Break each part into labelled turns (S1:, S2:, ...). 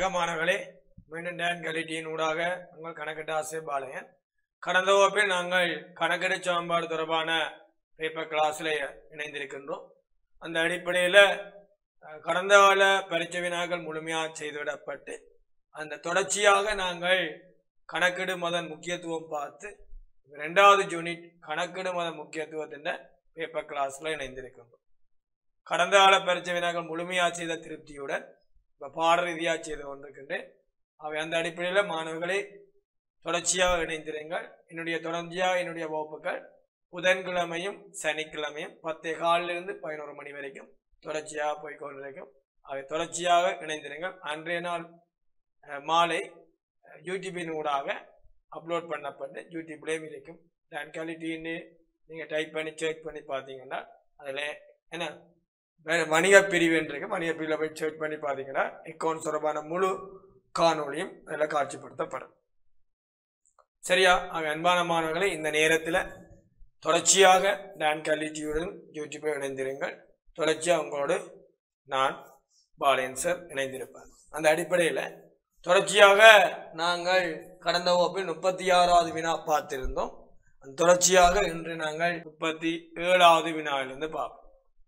S1: வணக்கம் மாணவர்களே மீண்டும் டேன் கலிட்டியின் ஊடாக உங்கள் கணக்கிட்ட ஆசிரியர் பாளையன் கடந்த வகுப்பில் நாங்கள் கணக்கெடு சாம்பாடு தொடர்பான பேப்பர் கிளாஸில் இணைந்திருக்கின்றோம் அந்த அடிப்படையில் அஹ், கடந்த கால பரீட்சை வினாக்கள் முழுமையாக செய்துவிடப்பட்டு அந்த தொடர்ச்சியாக நாங்கள் கணக்கெடு மதன் முக்கியத்துவம் பார்த்து ரெண்டாவது யூனிட் கணக்கெடு மதன் முக்கியத்துவத்தின் பேப்பர் கிளாஸில் இணைந்திருக்கின்றோம் கடந்த கால பரீட்சை வினாக்கள் முழுமையாக செய்த திருப்தியுடன் இப்போ பாட ரீதியாக செய்து கொண்டிருக்கின்றேன் அவை அந்த அடிப்படையில் மாணவர்களை தொடர்ச்சியாக இணைந்திருங்கள் என்னுடைய தொடர்ச்சியாக என்னுடைய வகுப்புகள் புதன்கிழமையும் சனிக்கிழமையும் பத்தே காலிலிருந்து பதினோரு மணி வரைக்கும் தொடர்ச்சியாக போய் கொண்டிருக்கும் அவை தொடர்ச்சியாக இணைந்திருங்கள் அன்றைய நாள் அஹ், மாலை அஹ், யூடியூபின் ஊடாக அப்லோட் பண்ணப்பட்டு யூடியூப்லேயும் இருக்கும் டான் குவாலிட்டின்னு நீங்கள் டைப் பண்ணி செக் பண்ணி பார்த்தீங்கன்னா அதில் என்ன வேற வணிக பிரிவுன்னு இருக்கு வணிக பிரிவில் போய் செக் பண்ணி பார்த்தீங்கன்னா அக்கௌண்ட் தொடர்பான முழு காணொளியும் அதில் காட்சிப்படுத்தப்படும் சரியா ஆக அன்பான மாணவர்களை இந்த நேரத்தில் தொடர்ச்சியாக டான் குவாலிட்டியுடன் யூடியூப்பை இணைந்திருங்கள் தொடர்ச்சியாக உங்களோடு நான் பாலயன் சார் இணைந்திருப்பேன் அந்த அடிப்படையில் தொடர்ச்சியாக நாங்கள் கடந்த வகுப்பில் முப்பத்தி ஆறாவது வினா பார்த்திருந்தோம் அந்த தொடர்ச்சியாக இன்று நாங்கள் முப்பத்தி ஏழாவது வினாவிலிருந்து பார்ப்போம்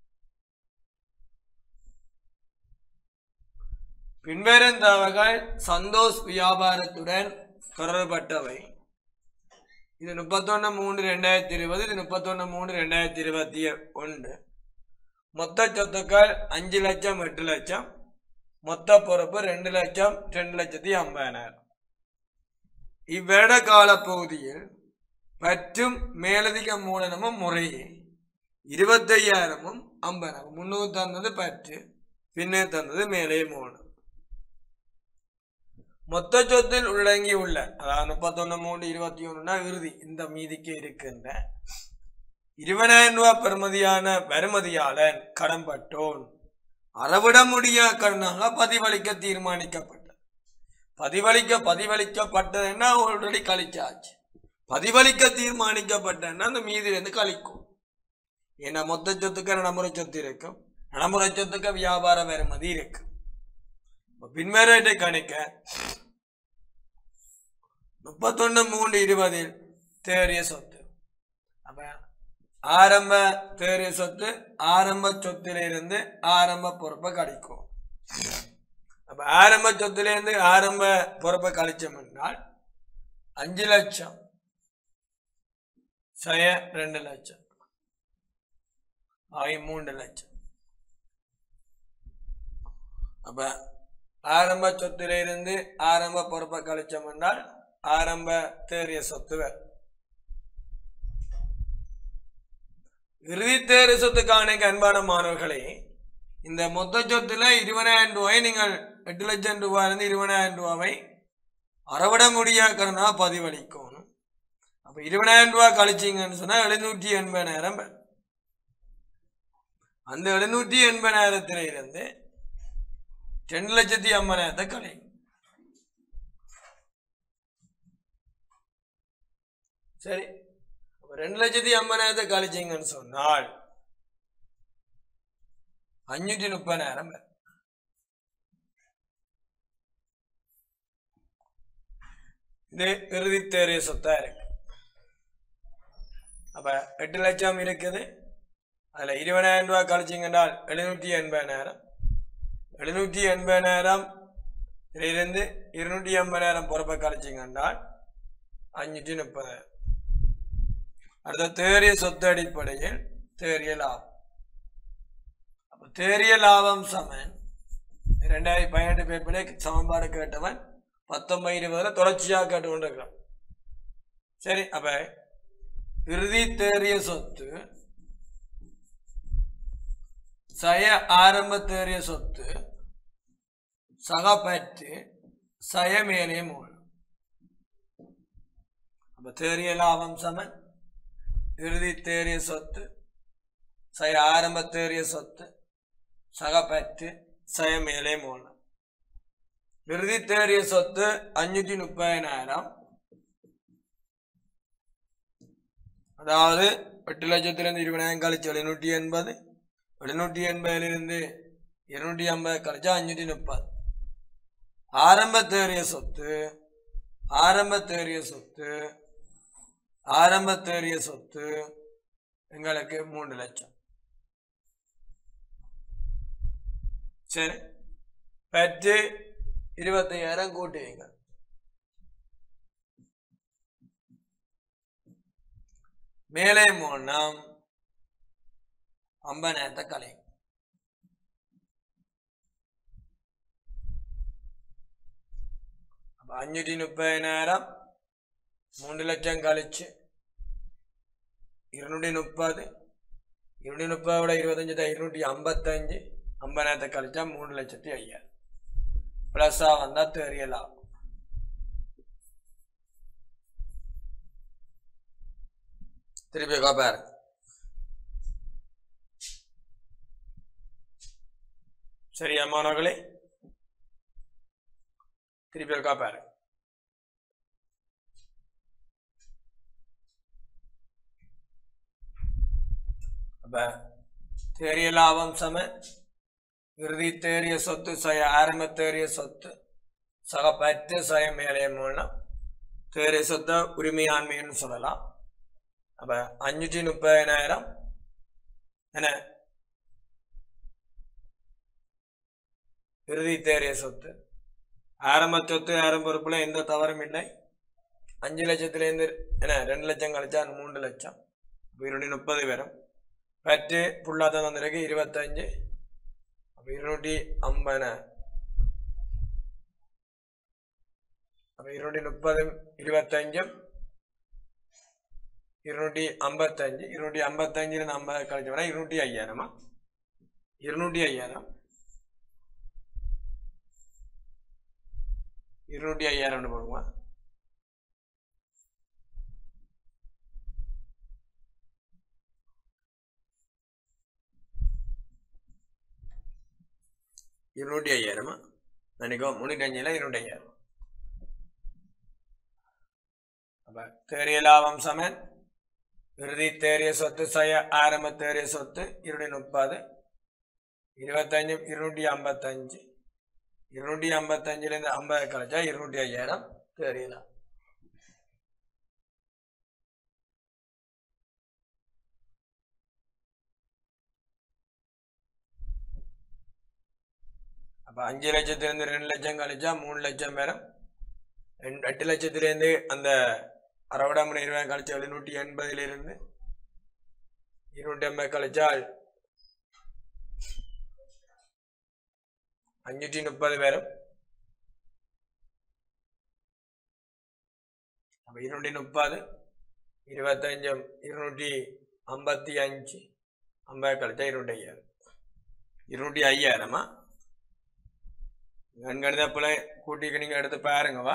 S1: பின்வரும் தகவல்கள் சந்தோஷ் வியாபாரத்துடன் தொடர்பட்டவை இது முப்பத்தொன்னு மூணு ரெண்டாயிரத்தி இருபது இது முப்பத்தொன்னு மூணு ரெண்டாயிரத்தி இருபத்தி ஒன்று மொத்த சொத்துக்கள் அஞ்சு லட்சம் எட்டு லட்சம் மொத்த பொறுப்பு ரெண்டு லட்சம் ரெண்டு லட்சத்தி ஐம்பதாயிரம் இவ்வருட கால பகுதியில் பற்றும் மேலதிக மூலதனமும் முறையே இருபத்தையாயிரமும் ஐம்பதாயிரம் முன்னூறு தந்தது பற்று பின்னர் தந்தது மேலே மூலம் மொத்த சொத்தில் உள்ளடங்கி உள்ள அதாவது முப்பத்தொன்னு மூணு இருபத்தி ஒண்ணுனா இறுதி இந்த மீதிக்கு இருக்கின்ற இருபதாயிரம் ரூபாய் பெறுமதியான வருமதியாளன் கடன்பட்டோன் அறவிட முடியா கடனாக பதிவளிக்க தீர்மானிக்கப்பட்டது பதிவளிக்க பதிவளிக்கப்பட்டதுன்னா ஆல்ரெடி கழிச்சாச்சு பதிவளிக்க தீர்மானிக்கப்பட்டதுன்னா அந்த மீதிலிருந்து கழிக்கும் ஏன்னா மொத்த சொத்துக்கு நடைமுறை சொத்து இருக்கும் நடைமுறை சொத்துக்கு வியாபார வருமதி இருக்கு பின்வரத்தை கணிக்க முப்பத்தொன்னு மூணு இருபதில் தேறிய சொத்து அப்ப ஆரம்ப தேறிய சொத்து ஆரம்ப சொத்திலிருந்து ஆரம்ப பொறுப்பை கழிக்கும் அப்ப ஆரம்ப சொத்திலிருந்து ஆரம்ப பொறுப்பை கழிச்சோம் என்றால் அஞ்சு லட்சம் சய ரெண்டு லட்சம் ஆகி மூன்று லட்சம் அப்ப ஆரம்ப சொத்திலிருந்து ஆரம்ப பொறுப்பை கழிச்சோம் என்றால் ஆரம்ப தேறிய சொத்து வேறு. இறுதி தேர்வு சொத்துக்கான அன்பான மாணவர்களே இந்த மொத்த சொத்துல இருபதாயிரம் ரூபாய் நீங்கள் எட்டு லட்சம் ரூபாயிலிருந்து இருபதாயிரம் ரூபாவை அறவிட முடியாத கடனா பதிவளிக்கணும் அப்ப இருபதாயிரம் ரூபாய் கழிச்சிங்கன்னு சொன்னா எழுநூற்றி எண்பதாயிரம் பெறும். அந்த எழுநூற்றி எண்பதாயிரத்தில இருந்து ரெண்டு லட்சத்தி ஐம்பதாயிரத்தை கழிங்க சரி அப்ப ரெண்டு லட்சத்தி ஐம்பதாயிரத்தை கழிச்சிங்கன்னு சொன்னால் அஞ்சூற்றி முப்பதாயிரம் வரும். இது இறுதி தேறிய சொத்தா இருக்கு அப்ப எட்டு லட்சம் இருக்குது அதுல இருபதாயிரம் ரூபாய் கழிச்சிங்கன்றால் எழுநூற்றி எண்பதாயிரம் எழுநூற்றி எண்பதாயிரம் இதிலிருந்து இருநூற்றி ஐம்பதாயிரம் பொறுப்பை கழிச்சிங்கன்றால் அஞ்சூற்றி முப்பதாயிரம் அடுத்த தேறிய சொத்து அடிப்படையில் தேறிய லாபம் அப்ப தேறிய லாபம் சமன் ரெண்டாயிரத்தி பதினெட்டு பேப்பிலே சமன்பாடு கேட்டவன் பத்தொன்பது இருபதுல தொடர்ச்சியாக கேட்டு கொண்டிருக்கிறான் சரி அப்ப இறுதி தேறிய சொத்து சய ஆரம்ப தேறிய சொத்து சகப்பற்று சய மேலே மூலம் அப்ப தேறிய லாபம் சமன் இறுதி தேறிய சொத்து சய ஆரம்ப தேறிய சொத்து சகப்பற்று சய மேலே மூலம் இறுதி தேறிய சொத்து அஞ்சூத்தி முப்பதினாயிரம் அதாவது எட்டு லட்சத்திலிருந்து இருபதாயிரம் கழிச்சு எழுநூற்றி எண்பது எழுநூற்றி எண்பதிலிருந்து இருநூற்றி ஐம்பது கழிச்சா அஞ்சூற்றி முப்பது ஆரம்ப தேறிய சொத்து ஆரம்ப தேறிய சொத்து ஆரம்ப தேறிய சொத்து எங்களுக்கு மூன்று லட்சம் சரி பத்து இருபத்தையாயிரம் கூட்டுவீங்க மேலே மூணம் ஐம்பதாயிரத்தை கலை அப்ப அஞ்சூற்றி முப்பதினாயிரம் மூணு லட்சம் கழிச்சு இருநூற்றி முப்பது இருநூற்றி முப்பதோட இருபத்தஞ்சு தான் இருநூற்றி ஐம்பத்தஞ்சு ஐம்பதாயிரத்தை கழிச்சா மூணு லட்சத்தி ஐயாயிரம் ப்ளஸ்ஸாக வந்தால் தெரியலாம் திருப்பி பாரு சரியா மாணவர்களே திருப்பி இருக்கா பாரு அப்ப தேறிய லாபம் சம இறுதி தேறிய சொத்து சய ஆரம்ப தேறிய சொத்து சக பற்று சய மேலே மூலம் தேறிய சொத்தை உரிமையாண்மைன்னு சொல்லலாம் அப்ப அஞ்சூற்றி முப்பதினாயிரம் என்ன இறுதி தேறிய சொத்து ஆரம்ப சொத்து ஆரம்ப பொறுப்புல எந்த தவறும் இல்லை அஞ்சு லட்சத்துலேருந்து என்ன ரெண்டு லட்சம் கழிச்சா மூன்று லட்சம் அப்போ இருநூற்றி முப்பது வரும் பற்று ஃபுல்லாக தான் வந்திருக்கு இருபத்தஞ்சு அப்போ இருநூற்றி ஐம்பது அப்போ இருநூற்றி முப்பது இருபத்தஞ்சும் இருநூற்றி ஐம்பத்தஞ்சு இருநூற்றி ஐம்பத்தஞ்சில் ஐம்பது கழிச்சோம்னா இருநூற்றி ஐயாயிரமா இருநூற்றி ஐயாயிரம் இருநூற்றி ஐயாயிரம்னு போடுவோம் இருநூற்றி ஐயாயிரமா நினைக்கோ முன்னூற்றி அஞ்சில் இருநூற்றி ஐயாயிரம் அப்ப தேறிய லாபம் சமன் இறுதி தேறிய சொத்து செய்ய ஆரம்ப தேறிய சொத்து இருநூற்றி முப்பது இருபத்தஞ்சு இருநூற்றி ஐம்பத்தஞ்சு இருநூற்றி ஐம்பத்தஞ்சுலேருந்து ஐம்பது கழிச்சா இருநூற்றி ஐயாயிரம் தெரியலாம் அப்போ அஞ்சு லட்சத்துலேருந்து ரெண்டு லட்சம் கழிச்சா மூணு லட்சம் பேரும் ரெண்டு எட்டு லட்சத்துலேருந்து அந்த அறுபதாம் மணி இருபது கழிச்சா எழுநூற்றி எண்பதுலேருந்து இருநூற்றி ஐம்பது கழிச்சால் அஞ்சூற்றி முப்பது பேரும் அப்போ இருநூற்றி முப்பது இருபத்தஞ்சும் இருநூற்றி ஐம்பத்தி அஞ்சு ஐம்பது கழிச்சா இருநூற்றி ஐயாயிரம் இருநூற்றி ஐயாயிரமா கண்கணிதப்புல கூட்டிக்கு நீங்க எடுத்து பாருங்கவா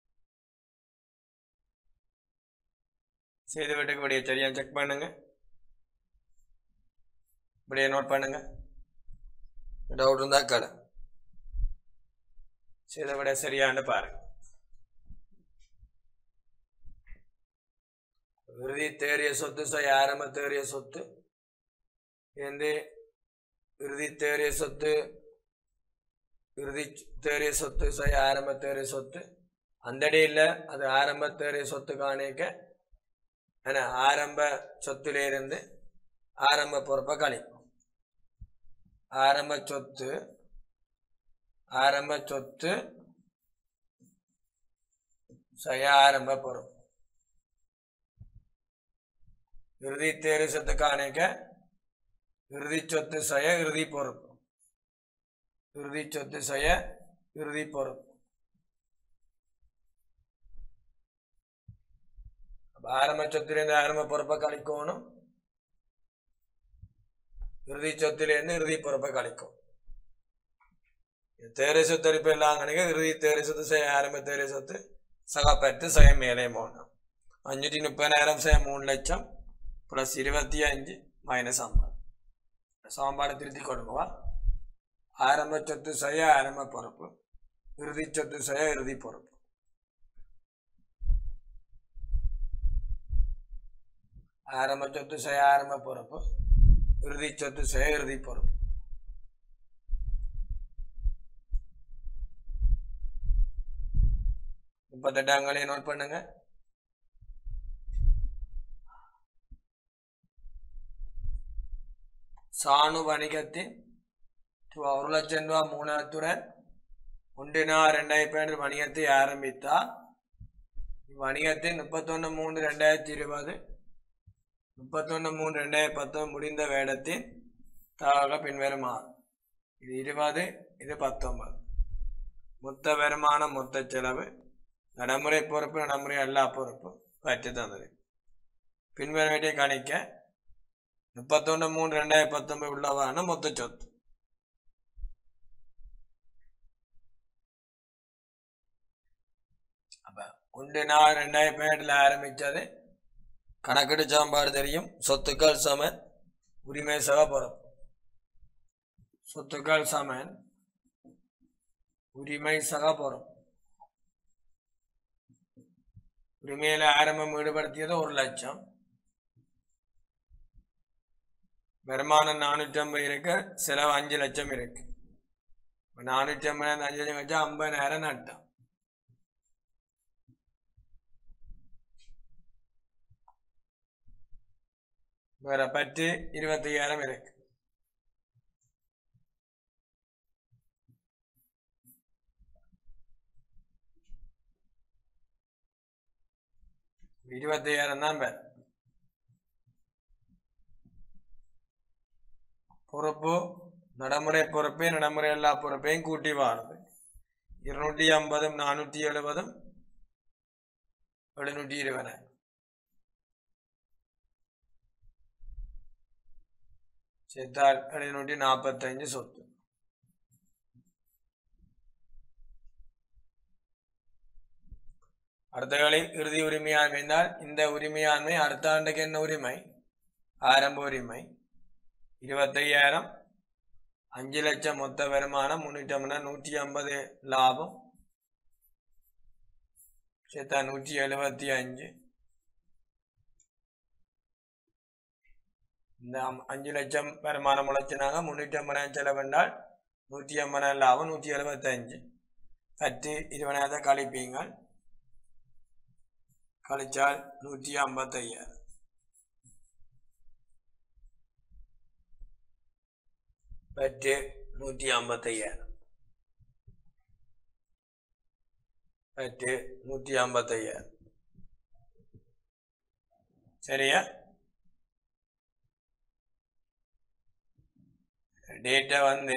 S1: செய்து வீட்டுக்கு இப்படியே சரியா செக் பண்ணுங்க இப்படியே நோட் பண்ணுங்க டவுட் இருந்தா கடை செய்த விட சரியான்னு பாருங்க இறுதி தேறிய சொத்து செய்ய ஆரம்ப தேறிய சொத்து எந்த இறுதி தேறிய சொத்து இறுதி தேறிய சொத்து செய்ய ஆரம்ப தேறிய சொத்து அந்த அடியில் அது ஆரம்ப தேறிய சொத்து காணிக்க ஏன்னா ஆரம்ப சொத்திலிருந்து ஆரம்ப பொறுப்பை கழிப்போம் ஆரம்ப சொத்து ஆரம்ப சொத்து செய்ய ஆரம்ப பொறுப்பு இறுதி தேர்வு சொத்து காணிக்க இறுதி சொத்து செய்ய இறுதி பொறுப்பு இறுதி சொத்து செய்ய இறுதி பொறுப்பு அப்ப ஆரம்ப சொத்திலிருந்து ஆரம்ப பொறுப்பை கழிக்கணும் இறுதி சொத்திலிருந்து இறுதி பொறுப்பை கழிக்கும் தேரை சொத்து அடிப்பு எல்லாம் கணக்கு இறுதி தேரை சொத்து செய்ய ஆரம்ப தேரை சொத்து சகப்பத்து செய்ய மேலே போகணும் அஞ்சூற்றி முப்பதாயிரம் செய்ய மூணு லட்சம் ப்ளஸ் இருபத்தி அஞ்சு மைனஸ் ஐம்பது சமன்பாடு திருத்தி கொடுங்கவா ஆரம்ப சொத்து செய்ய ஆரம்ப பொறுப்பு இறுதி சொத்து செய்ய இறுதி பொறுப்பு ஆரம்ப சொத்து செய்ய ஆரம்ப பொறுப்பு இறுதி சொத்து செய்ய இறுதி பொறுப்பு முப்பத்தெட்டாம் கலையை நோட் பண்ணுங்க சாணு வணிகத்தின் ரூபா ஒரு லட்சம் ரூபா மூணாயிரத்துடன் ஒன்றினா ரெண்டாயிரத்தி பதினெட்டு வணிகத்தை ஆரம்பித்தார் வணிகத்தின் முப்பத்தொன்று மூணு ரெண்டாயிரத்தி இருபது முப்பத்தொன்று மூணு ரெண்டாயிரத்தி பத்தொன்பது முடிந்த வேடத்தின் தகவல பின்வருமாறு இது இருபது இது பத்தொன்பது மொத்த வருமானம் மொத்த செலவு நடைமுறை பொறுப்பு நடைமுறை எல்லா பொறுப்பு பற்றி தந்தது பின்வருவதை கணிக்க முப்பத்தொன்று மூணு ரெண்டாயிரத்தி பத்தொன்பது உள்ளவான மொத்த சொத்து அப்ப ஒன்று நாள் ரெண்டாயிரத்தி பதினெட்டுல ஆரம்பிச்சது கணக்கெடு சாம்பாடு தெரியும் சொத்துக்கள் சமன் உரிமை சக பொறுப்பு சொத்துக்கள் சமன் உரிமை சக பொறுப்பு உரிமையில ஆரம்பம் ஈடுபடுத்தியது ஒரு லட்சம் வருமானம் நானூற்றி ஐம்பது இருக்கு செலவு அஞ்சு லட்சம் இருக்கு இப்ப நானூற்றி ஐம்பது அஞ்சு லட்சம் வச்சா ஐம்பதாயிரம் நட்டம் வேற பத்து இருபத்தி ஐயாயிரம் இருக்கு இருபத்தி ஐயாயிரம் தான் பேர் பொறுப்பு நடைமுறை பொறுப்பே நடைமுறை எல்லா பொறுப்பையும் கூட்டி வாருது இருநூற்றி ஐம்பதும் நானூற்றி எழுபதும் எழுநூற்றி இருபது சேர்த்தால் எழுநூற்றி நாற்பத்தஞ்சு சொத்து அடுத்த வேளை இறுதி உரிமையாண்மை என்றால் இந்த உரிமையாண்மை அடுத்த ஆண்டுக்கு என்ன உரிமை ஆரம்ப உரிமை இருபத்தையாயிரம் அஞ்சு லட்சம் மொத்த வருமானம் முன்னூற்றி ஐம்பது நூற்றி ஐம்பது லாபம் சேர்த்தா நூற்றி எழுபத்தி அஞ்சு இந்த அம்- அஞ்சு லட்சம் வருமானம் முளைச்சினாங்க முன்னூற்றி ஐம்பதாயிரம் செலவென்றால் நூற்றி ஐம்பதாயிரம் லாபம் நூற்றி எழுபத்தஞ்சு பத்து இருபதாயிரத்தை கழிப்பீங்கள் கழிச்சால் நூற்றி ஐம்பத்தையாயிரம் பத்து நூற்றி ஐம்பத்தையாயிரம் பத்து நூற்றி ஐம்பத்தையாயிரம் சரியா டேட்டா வந்து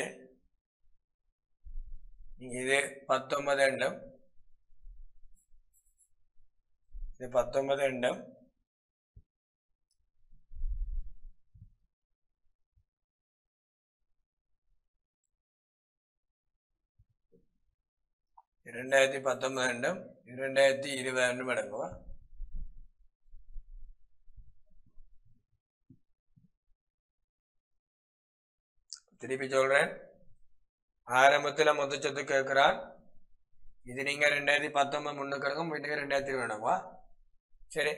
S1: நீங்க இது பத்தொன்பது எண்டம் இது பத்தொன்பது எண்டம் இரண்டாயிரத்தி பத்தொன்பது எண்டம் இரண்டாயிரத்தி இருபது எண்டம் அடங்குவா திருப்பி சொல்றேன் ஆரம்பத்துல மொத்த சொத்து கேட்கிறான் இது நீங்க ரெண்டாயிரத்தி பத்தொன்பது முன்னுக்கு இருக்கும் வீட்டுக்கு ரெண்டாயிரத்தி வேணுமா சரி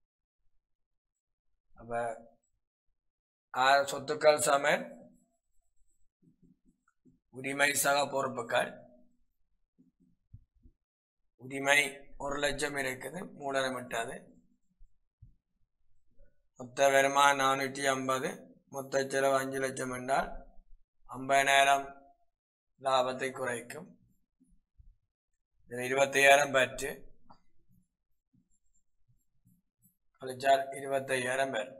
S1: அப்ப ஆ- சொத்துக்கள் சமன் உரிமை சக பொறுப்புகள் உரிமை ஒரு லட்சம் இருக்குது மூலதனம் விட்டாது மொத்த வருமானம் நானூற்றி ஐம்பது மொத்த செலவு அஞ்சு லட்சம் என்றால் ஐம்பதாயிரம் லாபத்தை குறைக்கும் இதில் இருபத்தையாயிரம் பற்று கழிச்சால் இருபத்தையாயிரம் பேர்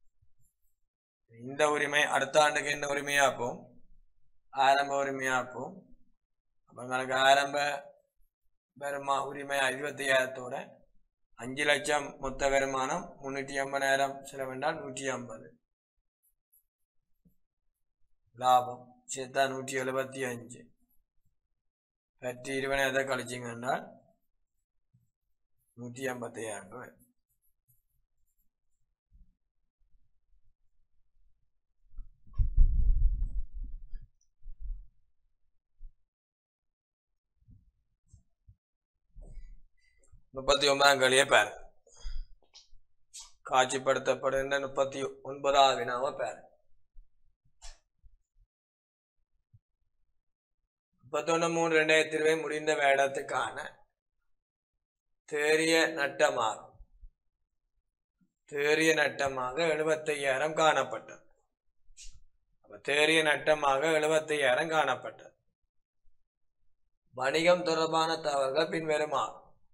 S1: இந்த உரிமை அடுத்த ஆண்டுக்கு என்ன உரிமையாப்போம் ஆரம்ப உரிமையாப்போம் அப்போ எங்களுக்கு ஆரம்ப வருமா உரிமை இருபத்தையாயிரத்தோட அஞ்சு லட்சம் மொத்த வருமானம் முன்னூற்றி ஐம்பதாயிரம் செலவென்றால் நூற்றி ஐம்பது லாபம் சேர்த்தா நூற்றி எழுபத்தி அஞ்சு பத்து இருபதாயிரத்தை கழிச்சிங்கன்னா நூற்றி ஐம்பத்தையாயிரம் ரூபாய் முப்பத்தி ஒன்பதாம் கழிய பேர் காட்சிப்படுத்தப்படுகின்ற முப்பத்தி ஒன்பதாவது வினாவை பேர் முப்பத்தொன்னு மூணு ரெண்டாயிரத்தி இருபது முடிந்த வேடத்துக்கான தேறிய நட்டமாகும் தேறிய நட்டமாக எழுபத்தையாயிரம் காணப்பட்டது அப்ப தேறிய நட்டமாக எழுபத்தையாயிரம் காணப்பட்டது வணிகம் தொடர்பான தகவல்கள் பின்வருமாறு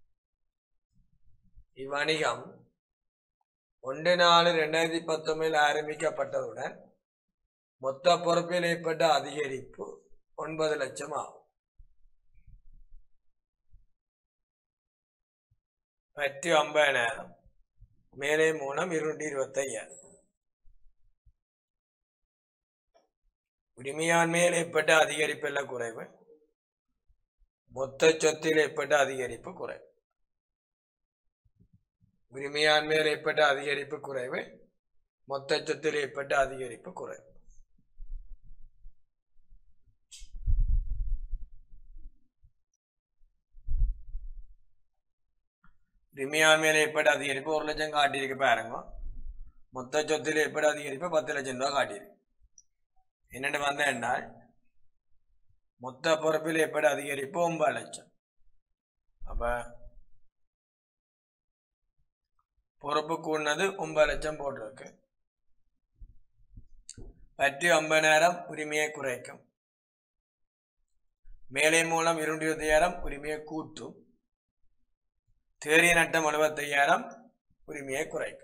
S1: இவ்வணிகம் ஒன்று நாலு ரெண்டாயிரத்தி பத்தொன்பதில் ஆரம்பிக்கப்பட்டதுடன் மொத்த பொறுப்பில் ஏற்பட்ட அதிகரிப்பு ஒன்பது லட்சம் ஆகும் பத்து ஐம்பதாயிரம் மேலே மூலம் இருநூற்றி இருபத்தையாயிரம் உரிமையாண்மையில் ஏற்பட்ட அதிகரிப்பு எல்லாம் குறைவு மொத்த சொத்தில் ஏற்பட்ட அதிகரிப்பு குறைவு உரிமையாண்மையில் ஏற்பட்ட அதிகரிப்பு குறைவு மொத்த சொத்தில் ஏற்பட்ட அதிகரிப்பு குறைவு உரிமையாண்மையில் ஏற்பட்ட அதிகரிப்பு ஒரு லட்சம் காட்டியிருக்கு பாருங்க மொத்த சொத்தில் ஏற்பட்ட அதிகரிப்பு பத்து லட்சம் ரூபா காட்டியிருக்கு என்னென்னு வந்த என்றால் மொத்த பொறுப்பில் ஏற்பட்ட அதிகரிப்பு ஒன்பது லட்சம் அப்ப பொறுப்பு கூடினது ஒன்பது லட்சம் போட்டிருக்கு பற்றி ஐம்பதாயிரம் உரிமையை குறைக்கும் மேலே மூலம் இருநூற்றி இருபத்தையாயிரம் உரிமையை கூட்டும் தேறிய நட்டம் எழுபத்தையாயிரம் உரிமையை குறைக்கும்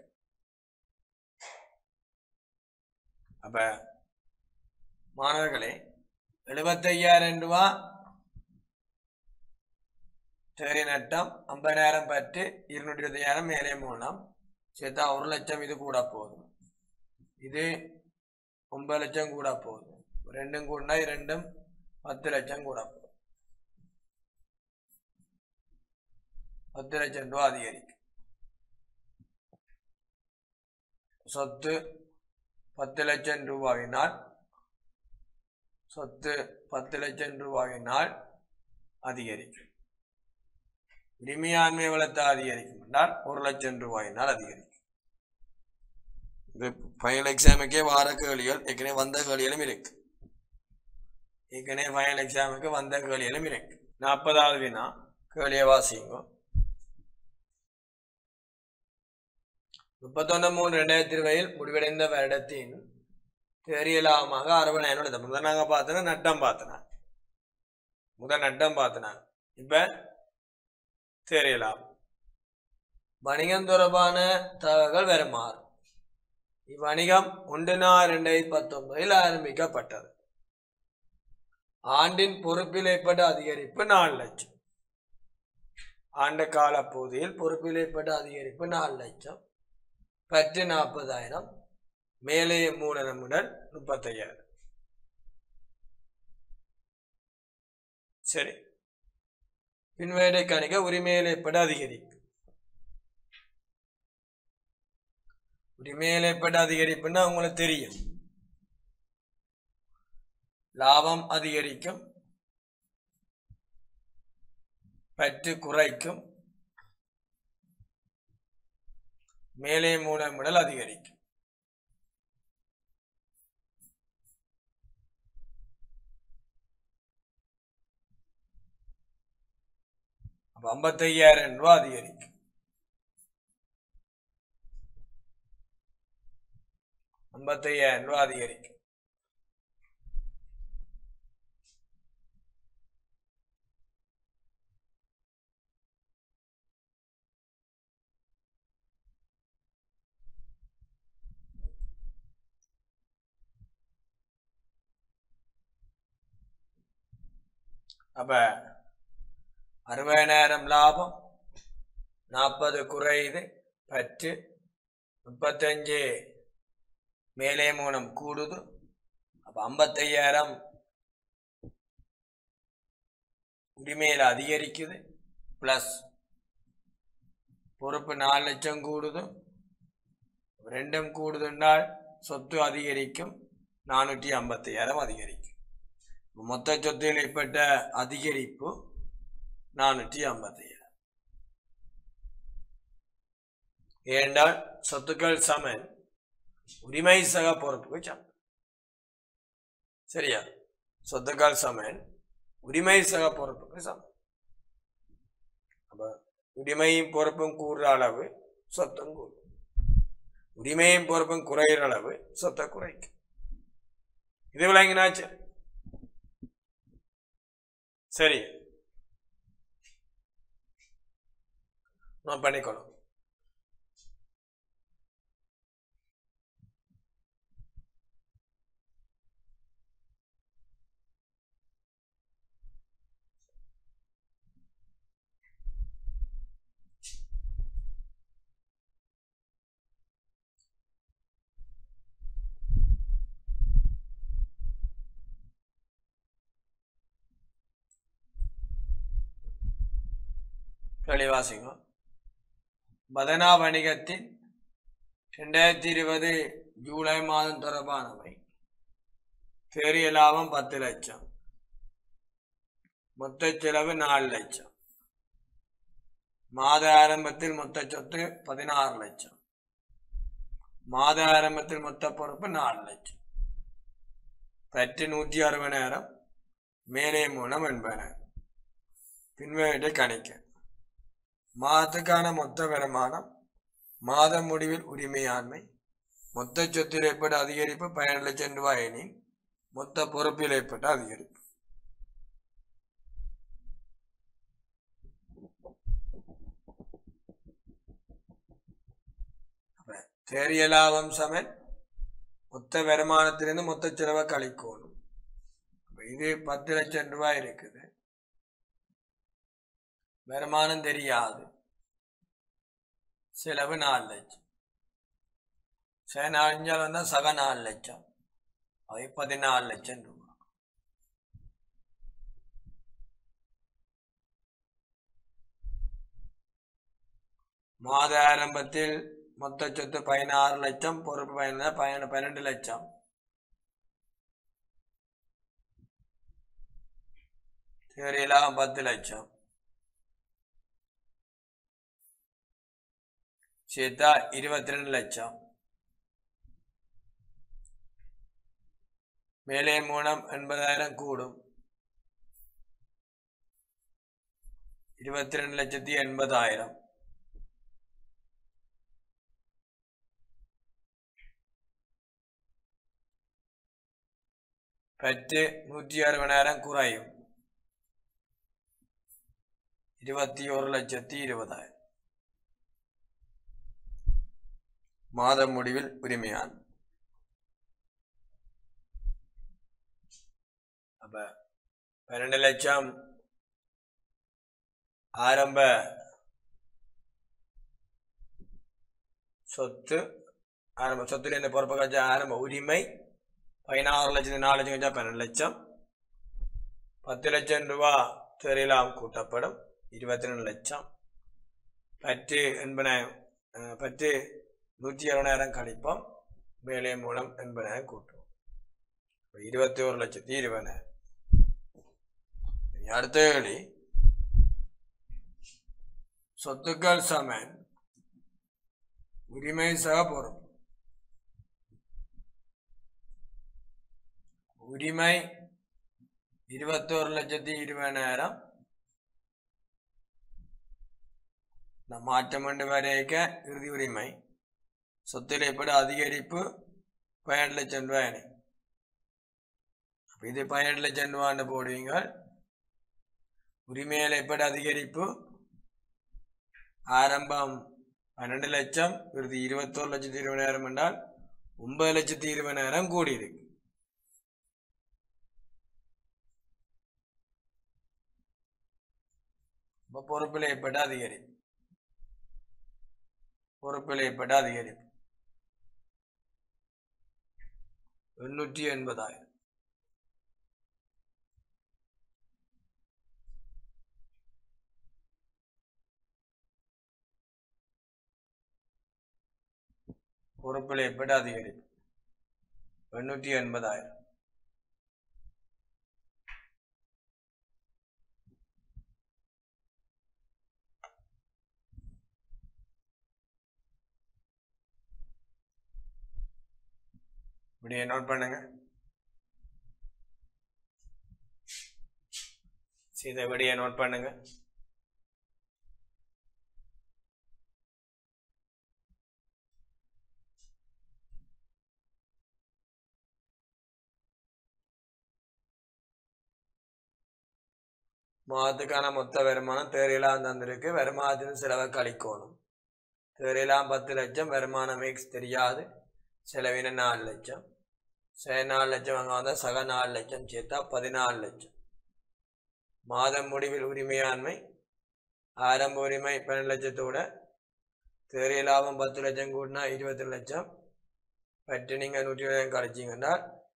S1: அப்ப மாணவர்களே எழுபத்தையாயிரம் ரூபா தேறிய நட்டம் ஐம்பதாயிரம் பத்து இருநூற்றி இருபத்தையாயிரம் மேலே மூலம் சேர்த்தா ஒரு லட்சம் இது கூட போதும் இது ஒன்பது லட்சம் கூட போகுது ரெண்டும் கூடனா ரெண்டும் பத்து லட்சம் கூட போகுது பத்து லட்சம் ரூபா அதிகரிக்கும் சொத்து பத்து லட்சம் ரூபாயினால் சொத்து பத்து லட்சம் ரூபாயினால் அதிகரிக்கும் உரிமையாண்மை வளத்தை அதிகரிக்கும் என்றால் ஒரு லட்சம் ரூபாயினால் அதிகரிக்கும் இது ஃபைனல் எக்ஸாமுக்கே வார கேள்விகள் ஏற்கனவே வந்த கேள்விகளும் இருக்கு ஏற்கனவே ஃபைனல் எக்ஸாமுக்கு வந்த கேள்விகளும் இருக்கு நாற்பதாவது வினா கேள்வியை வாசிங்க முப்பத்தொன்னு மூணு ரெண்டாயிரத்தி இருபதில் முடிவடைந்த வருடத்தின் தெரியலாமாக அறுபதாயிரம் எழுத முதல் நாங்கள் பார்த்தோன்னா நட்டம் பார்த்தனா முதல் நட்டம் பார்த்தனா இப்ப தெரியலாம் வணிகம் தொடர்பான தகவல்கள் வருமாறு இவ்வணிகம் ஒன்று நாள் ரெண்டாயிரத்தி பத்தொன்பதில் ஆரம்பிக்கப்பட்டது ஆண்டின் பொறுப்பில் ஏற்பட்ட அதிகரிப்பு நாலு லட்சம் ஆண்டு கால பகுதியில் பொறுப்பில் ஏற்பட்ட அதிகரிப்பு நாலு லட்சம் பத்து நாற்பதாயிரம் மேலே மூலதனம் முதல் முப்பத்தையாயிரம் சரி பின்வேடை கணிக்க உரிமையில் ஏற்பட அதிகரிப்பு உரிமையில் ஏற்பட்ட அதிகரிப்புன்னா உங்களுக்கு தெரியும் லாபம் அதிகரிக்கும் பற்று குறைக்கும் மேலே மூலமிடல் அதிகரிக்கும் அப்ப ஐம்பத்தையாயிரம் ரூபாய் அதிகரிக்கும் ஐம்பத்தையாயிரம் ரூபாய் அதிகரிக்கும் அப்ப அறுபதாயிரம் லாபம் நாற்பது குறையுது பற்று முப்பத்தஞ்சு மேலே மூலம் கூடுது அப்ப ஐம்பத்தையாயிரம் உரிமையில் அதிகரிக்குது பிளஸ் பொறுப்பு நாலு லட்சம் கூடுது ரெண்டும் கூடுதுன்றால் சொத்து அதிகரிக்கும் நானூற்றி ஐம்பத்தையாயிரம் அதிகரிக்கும் மொத்த சொத்தில் ஏற்பட்ட அதிகரிப்பு நானூற்றி ஐம்பத்தையாயிரம் ஏனென்றால் சொத்துக்கள் சமன் உரிமை சக பொறுப்புக்கு சமன் சரியா சொத்துக்கள் சமன் உரிமை சக பொறுப்புக்கு சமன் அப்ப உரிமையும் பொறுப்பும் கூறுற அளவு சொத்தம் கூறும் உரிமையும் பொறுப்பும் குறையிற அளவு சொத்தை குறைக்கும் இது விளங்கினாச்சு சரி நான் பண்ணிக்கணும் தெளிவாசிங்க பதனா வணிகத்தின் ரெண்டாயிரத்தி இருபது ஜூலை மாதம் தொடர்பானவை பெரிய லாபம் பத்து லட்சம் மொத்த செலவு நாலு லட்சம் மாத ஆரம்பத்தில் மொத்த சொத்து பதினாறு லட்சம் மாத ஆரம்பத்தில் மொத்த பொறுப்பு நாலு லட்சம் பற்று நூற்றி அறுபதாயிரம் மேலே மூலம் எண்பதாயிரம் பின்வீட்டை கணிக்க மாதத்துக்கான மொத்த வருமானம் மாத முடிவில் உரிமையாண்மை மொத்த சொத்தில் ஏற்பட்ட அதிகரிப்பு பதினெட்டு லட்சம் ரூபாய் எனின் மொத்த பொறுப்பில் ஏற்பட்ட அதிகரிப்பு அப்ப தேறிய லாபம் சமன் மொத்த வருமானத்திலிருந்து மொத்த செலவை கழிக்கணும் அப்ப இது பத்து லட்சம் ரூபாய் இருக்குது வருமானம் தெரியாது செலவு நாலு லட்சம் சரி நாலஞ்சால் வந்தால் சக நாலு லட்சம் அது பதினாலு லட்சம் ரூபாய் மாத ஆரம்பத்தில் மொத்த சொத்து பதினாறு லட்சம் பொறுப்பு பயன பயன பன்னெண்டு லட்சம் தேவையில்லாம பத்து லட்சம் சேர்த்தா இருபத்தி ரெண்டு லட்சம் மேலே மூலம் எண்பதாயிரம் கூடும் இருபத்தி ரெண்டு லட்சத்தி எண்பதாயிரம் பற்று நூற்றி அறுபதாயிரம் குறையும் இருபத்தி ஒரு லட்சத்தி இருபதாயிரம் மாத முடிவில் உரிமையான் அப்ப பன்னெண்டு லட்சம் ஆரம்ப சொத்து ஆரம்ப சொத்துல இந்த பொறுப்பு கழிச்ச ஆரம்ப உரிமை பதினாறு லட்சத்து நாலு லட்சம் கழிச்சா பன்னெண்டு லட்சம் பத்து லட்சம் ரூபா தெரியலாம் கூட்டப்படும் இருபத்தி ரெண்டு லட்சம் பத்து எண்பதாயிரம் அஹ், பத்து நூற்றி அறுபதாயிரம் கழிப்போம் வேலை மூலம் எண்பதாயிரம் கூட்டுவோம் இப்ப இருபத்தி ஒரு லட்சத்தி இருபதாயிரம் இனி அடுத்த கேள்வி சொத்துக்கள் சமன் உரிமை சக பொறுப்பு உரிமை இருபத்தோரு லட்சத்தி இருபதாயிரம் இந்த மாற்றம் கொண்டு வரைக்க இறுதி உரிமை சொத்தில் ஏற்பட அதிகரிப்பு பதினெட்டு லட்சம் ரூபாய் அப்ப இது பதினெட்டு லட்சம் ரூபான்னு போடுவீங்க உரிமையில் ஏற்பட அதிகரிப்பு ஆரம்பம் பன்னெண்டு லட்சம் இறுதி இருபத்தோரு லட்சத்தி இருபதாயிரம் என்றால் ஒன்பது லட்சத்தி இருபதாயிரம் கூடி இருக்கு அப்ப பொறுப்பில் ஏற்பட்ட அதிகரிப்பு பொறுப்பில் ஏற்பட்ட அதிகரிப்பு எண்ணூற்றி எண்பதாயிரம் பொறுப்பில் ஏற்பட்ட அதிகரிப்பு எண்ணூற்றி எண்பதாயிரம் இப்படியே நோட் பண்ணுங்க சரி, இதை இப்படியே நோட் பண்ணுங்க மாதத்துக்கான மொத்த வருமானம் தேவையெல்லாம் தந்திருக்கு வருமானத்தின் செலவை கழிக்கணும் தேவையெல்லாம் பத்து லட்சம் வருமானம் மிக்ஸ் தெரியாது செலவின நாலு லட்சம் சரி நாலு லட்சம் அங்கே வந்தால் சக நாலு லட்சம் சேர்த்தா பதினாலு லட்சம் மாதம் முடிவில் உரிமையாண்மை ஆரம்ப உரிமை பன்னெண்டு லட்சத்தோட தேறிய லாபம் பத்து லட்சம் கூட்டினா இருபத்தி லட்சம் பட்டு நீங்கள் நூற்றி இருபதாயிரம் கழிச்சிங்கன்னா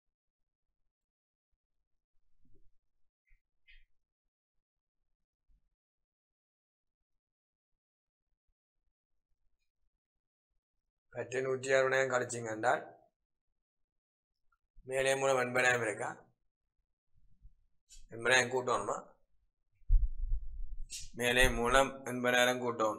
S1: பத்து நூற்றி அறுபதாயிரம் கழிச்சிங்க என்றால் மேலே மூலம் எண்பதாயிரம் இருக்கா எண்பதாயிரம் கூட்டணுமா மேலே மூலம் எண்பதாயிரம் கூட்டணும்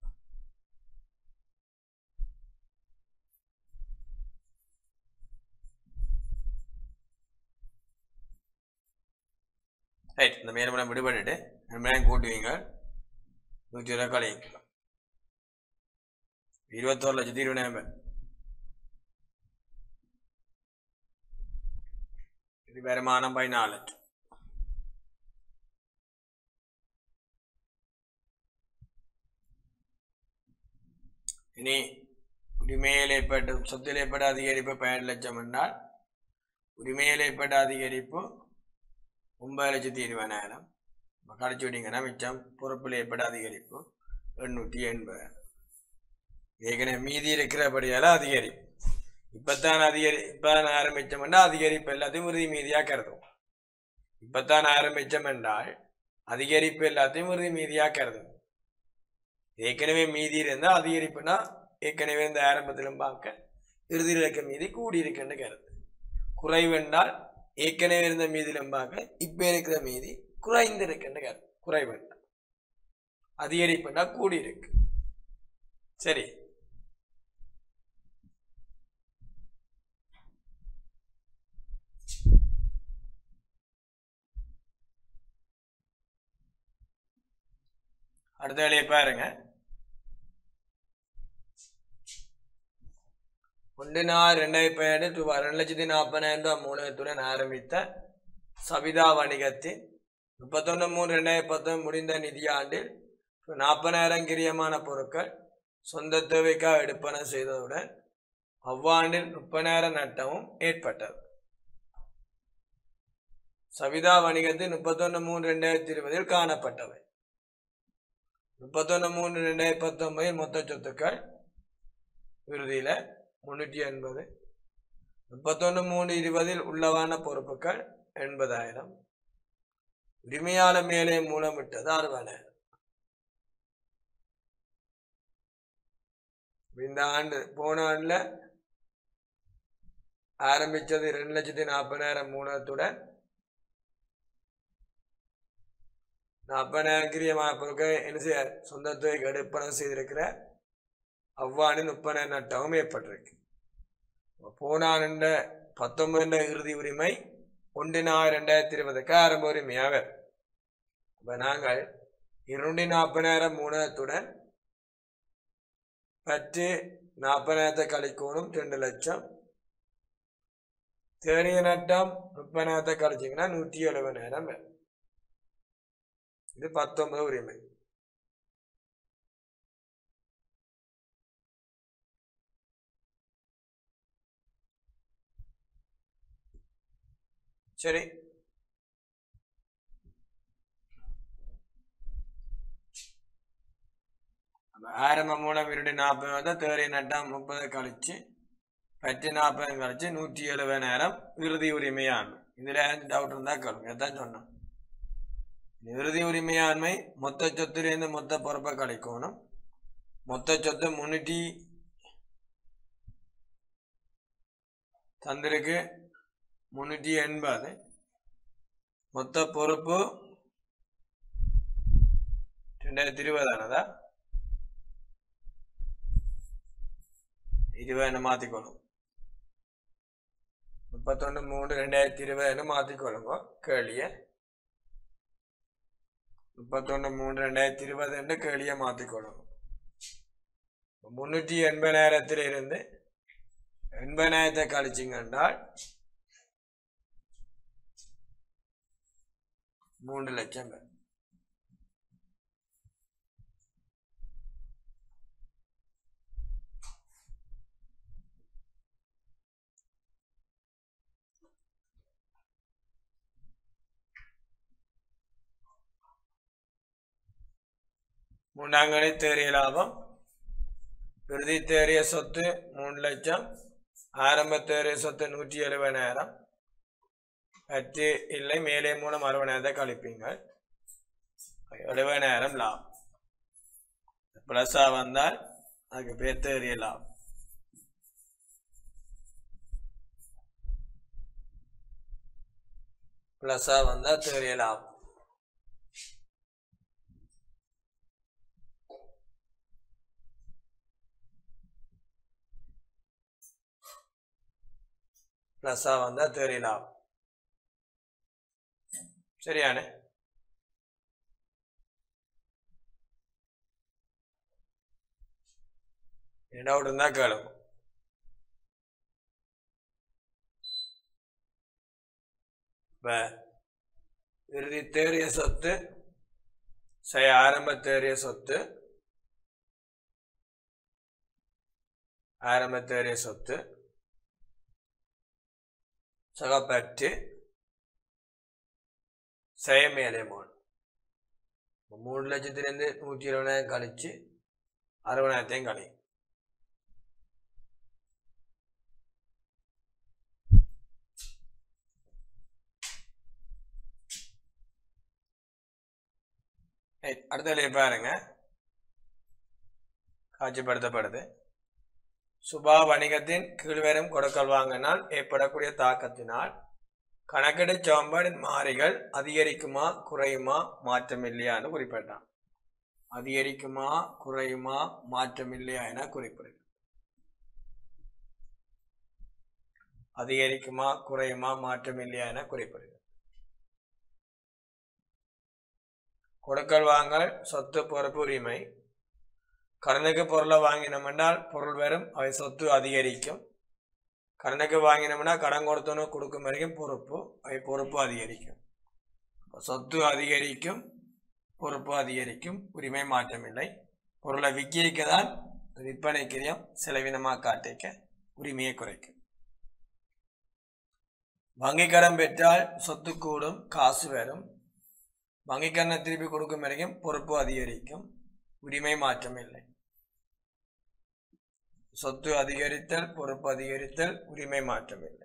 S1: ரைட் இந்த மேலே மூலம் விடுபட்டுட்டு எண்பதாயிரம் கூட்டுவீங்க நூற்றி இருபது கழிங்க இருபத்தோரு லட்சத்தி இருபதாயிரம் பேர் இது வருமானம் பதினாலு லட்சம் இனி உரிமையில் ஏற்பட்ட சொத்தில் ஏற்பட்ட அதிகரிப்பு பதினெட்டு லட்சம் என்றால் உரிமையில் ஏற்பட்ட அதிகரிப்பு ஒன்பது லட்சத்தி இருபதாயிரம் கழிச்சு விட்டீங்கன்னா மிச்சம் பொறுப்பில் ஏற்பட்ட அதிகரிப்பு எண்ணூற்றி எண்பது ஏற்கனவே மீதி இருக்கிறபடியால அதிகரிப்பு இப்பத்தான் அதிகரி இப்பதான் ஆரம்பிச்சோம் என்றால் அதிகரிப்பு எல்லாத்தையும் உறுதி மீதியாக கருதும் இப்பத்தான் ஆரம்பிச்சோம் என்றால் அதிகரிப்பு எல்லாத்தையும் உறுதி மீதியாக கருதும் ஏற்கனவே மீதி இருந்தால் அதிகரிப்புனா ஏற்கனவே இந்த ஆரம்பத்திலும் பார்க்க இறுதியில் இருக்க மீதி கூடி இருக்குன்னு கருது குறைவு என்றால் ஏற்கனவே இருந்த மீதியிலும் பார்க்க இப்போ இருக்கிற மீதி குறைந்து இருக்குன்னு கருது குறைவு என்றால் அதிகரிப்புனா கூடி இருக்கு சரி அடுத்த வேலையை பாருங்க ஒன்று நாள் ரெண்டாயிரத்தி பதினெட்டு ரூபாய் ரெண்டு லட்சத்தி நாற்பதாயிரம் ரூபாய் மூலத்துடன் ஆரம்பித்த சபிதா வணிகத்தின் முப்பத்தொன்று மூணு ரெண்டாயிரத்தி பத்தொன்பது முடிந்த நிதியாண்டில் நாற்பதாயிரம் கிரியமான பொருட்கள் சொந்த தேவைக்காக எடுப்பன செய்ததுடன் அவ்வாண்டில் முப்பதாயிரம் நட்டமும் ஏற்பட்டது சவிதா வணிகத்தில் முப்பத்தொன்று மூணு ரெண்டாயிரத்தி இருபதில் காணப்பட்டவை முப்பத்தொன்று மூணு ரெண்டாயிரத்தி பத்தொன்பதில் மொத்த சொத்துக்கள் இறுதியில் முன்னூற்றி எண்பது முப்பத்தொன்று மூணு இருபதில் உள்ளவான பொறுப்புகள் எண்பதாயிரம் உரிமையாளர் மேலே மூலமிட்டது அறுபதாயிரம் இந்த ஆண்டு போன ஆண்டுல ஆரம்பிச்சது ரெண்டு லட்சத்தி நாற்பதாயிரம் மூலத்துடன் நாற்பதாயிரம் கிரியமான பொருட்கள் என்ன செய்ய சொந்தத்துவை எடுப்பனம் செய்திருக்கிற அவ்வாண்டு முப்பதாயிரம் நட்டமும் ஏற்பட்டிருக்கு போன ஆண்டு பத்தொன்பது இறுதி உரிமை ஒன்று நாலு ரெண்டாயிரத்தி இருபதுக்கு ஆரம்ப உரிமையாக இப்போ நாங்கள் இருநூற்றி நாற்பதாயிரம் மூலத்துடன் பத்து நாற்பதாயிரத்தை கழிக்கணும் ரெண்டு லட்சம் தேனிய நட்டம் முப்பதாயிரத்தை கழிச்சிங்கன்னா நூற்றி எழுபதாயிரம் வரும் இது பத்தொன்பது உரிமை சரி ஆரம்ப மூலம் இருண்டு நாற்பது வந்து தேரை நட்டாம் முப்பது கழிச்சு பத்து நாற்பது கழிச்சு நூற்றி எழுபதாயிரம் இறுதி உரிமையாண்மை இதுல டவுட் இருந்தா கேளுங்க எதான் சொன்னோம் இறுதி உரிமையாண்மை மொத்த சொத்துலேருந்து மொத்த பொறுப்பை கழிக்கணும் மொத்த சொத்து முன்னூற்றி தந்திருக்கு முன்னூற்றி எண்பது மொத்த பொறுப்பு ரெண்டாயிரத்தி இருபதானதா இருபதுன்னு மாற்றிக்கணும் முப்பத்தொன்று மூணு ரெண்டாயிரத்தி இருபதுன்னு மாற்றிக்கொள்ளுங்க கேளிய முப்பத்தொன்று மூணு ரெண்டாயிரத்தி இருபதுன்னு கேளிய மாற்றிக்கொள்ளுங்க முன்னூற்றி எண்பதாயிரத்தில் இருந்து எண்பதாயிரத்தை கழிச்சிங்க என்றால் மூன்று லட்சம் பேர் மூன்றாங்கடை தேறிய லாபம் விருதி தேறிய சொத்து மூணு லட்சம் ஆரம்ப தேறிய சொத்து நூற்றி எழுபதாயிரம் பற்று இல்லை மேலே மூலம் அறுபதாயிரத்தை கழிப்பீங்க எழுபதாயிரம் லாபம் ப்ளஸ்ஸாக வந்தால் அதுக்கு பேர் தேறிய லாபம் ப்ளஸ்ஸாக வந்தால் தேறிய லாபம் ப்ளஸ்ஸாக வந்தால் தேறிய லாபம் சரியானே டவுட் இருந்தால் கேளுங்க இப்போ இறுதி தேறிய சொத்து செய்ய ஆரம்ப தேறிய சொத்து ஆரம்ப தேறிய சொத்து சகப்பற்று செய்ய மேலே மூணு மூணு லட்சத்துலேருந்து நூற்றி இருபதாயிரம் கழிச்சு அறுபதாயிரத்தையும் கழி அடுத்த பாருங்க காட்சிப்படுத்தப்படுது சுபா வணிகத்தின் கீழ்வரும் கொடுக்கல் வாங்கினால் ஏற்படக்கூடிய தாக்கத்தினால் கணக்கெடு சாம்பாடின் மாறிகள் அதிகரிக்குமா குறையுமா மாற்றம் இல்லையான்னு குறிப்பிட்டான் அதிகரிக்குமா குறையுமா மாற்றம் இல்லையா என குறிப்பிடுது அதிகரிக்குமா குறையுமா மாற்றம் இல்லையா என குறிப்பிடுது கொடுக்கல் வாங்கல் சொத்து பொறுப்பு உரிமை கடனுக்கு பொருளை வாங்கினோம் என்றால் பொருள் வரும் அவை சொத்து அதிகரிக்கும் கடனுக்கு வாங்கினோம்னா கடன் கொடுத்தோன்னு கொடுக்கும் வரைக்கும் பொறுப்பு அவை பொறுப்பு அதிகரிக்கும் சொத்து அதிகரிக்கும் பொறுப்பு அதிகரிக்கும் உரிமை மாற்றமில்லை பொருளை விற்கிக்க தான் விற்பனை கிரியம் செலவினமாக காட்டிக்க உரிமையை குறைக்கும் வங்கி கடன் பெற்றால் சொத்து கூடும் காசு வரும் வங்கி கடனை திருப்பி கொடுக்கும் வரைக்கும் பொறுப்பு அதிகரிக்கும் உரிமை மாற்றமில்லை சொத்து அதிகரித்தல் பொறுப்பு அதிகரித்தல் உரிமை மாற்றமில்லை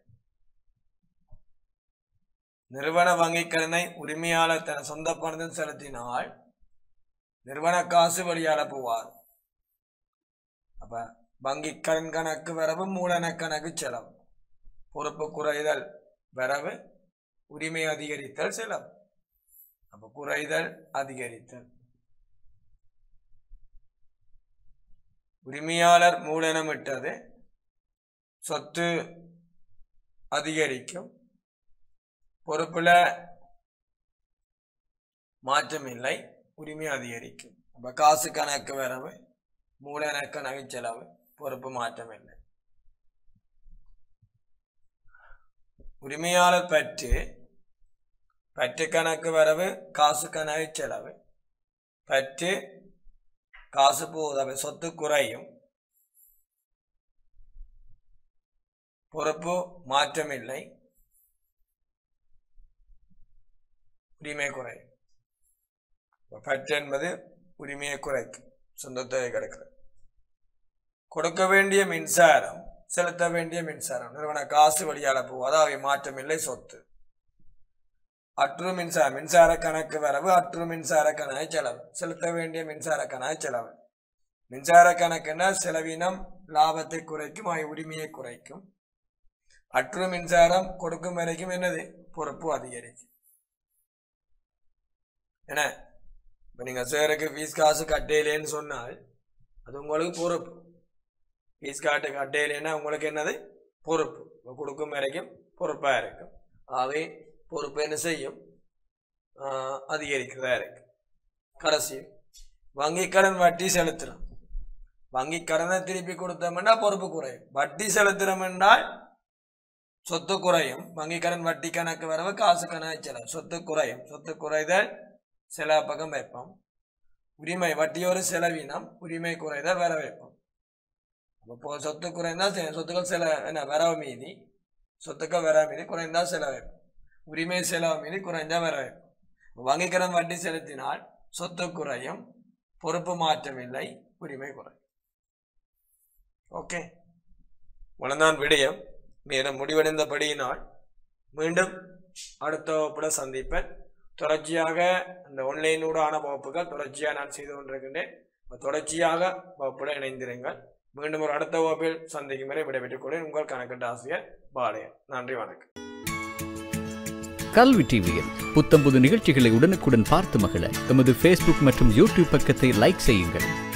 S1: நிறுவன வங்கிக் கடனை உரிமையாளர் தன் சொந்த பணத்தில் செலுத்தினால் நிறுவன காசு வழியால போவார் அப்ப வங்கி கடன் கணக்கு வரவு மூலன கணக்கு செலவு பொறுப்பு குறைதல் வரவு உரிமை அதிகரித்தல் செலவு அப்ப குறைதல் அதிகரித்தல் உரிமையாளர் மூலனமிட்டது சொத்து அதிகரிக்கும் பொறுப்புல மாற்றம் இல்லை உரிமை அதிகரிக்கும் அப்ப காசு கணக்கு வரவு மூலன கணக்கு செலவு பொறுப்பு மாற்றம் இல்லை உரிமையாளர் பற்று பற்று கணக்கு வரவு காசு கணக்கு செலவு பற்று காசு போகுது சொத்து குறையும் பொறுப்பு மாற்றமில்லை உரிமை குறையும் பற்று என்பது உரிமையை குறைக்கும் சொந்தத்தை கிடைக்கிறது கொடுக்க வேண்டிய மின்சாரம் செலுத்த வேண்டிய மின்சாரம் நிறுவன காசு வழியால போகும் அதாவது மாற்றமில்லை சொத்து அற்று மின்சார மின்சார கணக்கு வரவு அற்று மின்சார கணக்கு செலவு செலுத்த வேண்டிய மின்சார கணக்கு செலவு மின்சார கணக்குன்னா செலவினம் லாபத்தை குறைக்கும் ஆகிய உரிமையை குறைக்கும் அற்று மின்சாரம் கொடுக்கும் வரைக்கும் என்னது பொறுப்பு அதிகரிக்கும் என்ன இப்போ நீங்கள் சேருக்கு ஃபீஸ் காசு கட்டையிலேன்னு சொன்னால் அது உங்களுக்கு பொறுப்பு ஃபீஸ் காட்டு கட்டையிலேன்னா உங்களுக்கு என்னது பொறுப்பு இப்போ கொடுக்கும் வரைக்கும் பொறுப்பாக இருக்கும் ஆகவே பொறுப்பு என்ன செய்யும் ஆஹ் அதிகரிக்கிறதா இருக்கு கடைசி வங்கி கடன் வட்டி செலுத்துறோம் வங்கி கடனை திருப்பி கொடுத்தோம்னா பொறுப்பு குறையும் வட்டி செலுத்துறோம் என்றால் சொத்து குறையும் வங்கி கடன் வட்டி கணக்கு வரவு காசு கணக்கு செலவு சொத்து குறையும் சொத்து குறைதல் சில பக்கம் வைப்போம் உரிமை வட்டியோரு செலவினம் உரிமை குறைதல் வர வைப்போம் அப்போ சொத்து குறைந்தால் செ- சொத்துக்கள் சில என்ன வரவு மீதி சொத்துக்கள் வரவு மீதி குறைந்தால் செலவு வைப்போம் உரிமை செலவு மீது குறைஞ்சா வர வைப்போம் வங்கி கடன் வட்டி செலுத்தினால் சொத்து குறையும் பொறுப்பு மாற்றம் இல்லை உரிமை குறை ஓகே வளர்ந்தான் விடயம் நேரம் முடிவடைந்தபடியினால் மீண்டும் அடுத்த வகுப்புல சந்திப்பேன் தொடர்ச்சியாக இந்த ஆன்லைனூடான வகுப்புகள் தொடர்ச்சியாக நான் செய்து கொண்டிருக்கின்றேன் தொடர்ச்சியாக வகுப்புல இணைந்திருங்கள் மீண்டும் ஒரு அடுத்த வகுப்பில் சந்திக்கும் வரை விடைபெற்றுக் கொள்வேன் உங்கள் கணக்கெட்டு ஆசிரியர் பாளையன் நன்றி வணக்கம்
S2: கல்வி டிவியில் புத்தம்புது நிகழ்ச்சிகளை உடனுக்குடன் பார்த்து மகிழ எமது ஃபேஸ்புக் மற்றும் யூடியூப் பக்கத்தை லைக் செய்யுங்கள்